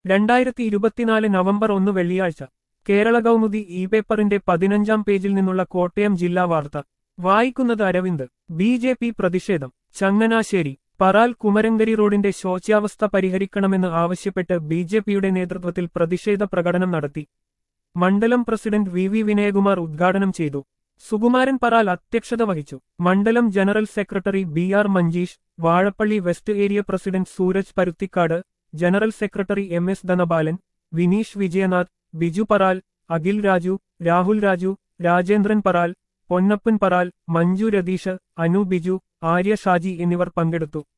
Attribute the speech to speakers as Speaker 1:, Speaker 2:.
Speaker 1: രണ്ടായിരത്തി ഇരുപത്തിനാല് നവംബർ ഒന്ന് വെള്ളിയാഴ്ച കേരള കൗമുദി ഇ പേപ്പറിന്റെ പതിനഞ്ചാം പേജിൽ നിന്നുള്ള കോട്ടയം ജില്ലാ വാർത്ത വായിക്കുന്നത് അരവിന്ദ് ബി ജെ പി പ്രതിഷേധം ചങ്ങനാശ്ശേരി പറാൽ കുമരങ്കരി റോഡിന്റെ ശോച്യാവസ്ഥ പരിഹരിക്കണമെന്ന് ആവശ്യപ്പെട്ട് ബി ജെ പിയുടെ നേതൃത്വത്തിൽ പ്രതിഷേധ പ്രകടനം നടത്തി മണ്ഡലം പ്രസിഡന്റ് വി വി വിനയകുമാർ ഉദ്ഘാടനം ചെയ്തു സുകുമാരൻ പറാൽ അധ്യക്ഷത വഹിച്ചു മണ്ഡലം general secretary B R Manjeesh Vazhappally west area president Sooraj Paruthikkad general secretary M S Dhanapalan Vineesh Vijayanath Biju Paral Akhil Raju Rahul Raju Rajendran Paral Ponnappan Paral Manju Ratheesh Anu Biju Arya Shaji എന്നിവർ പങ്കെടുത്തു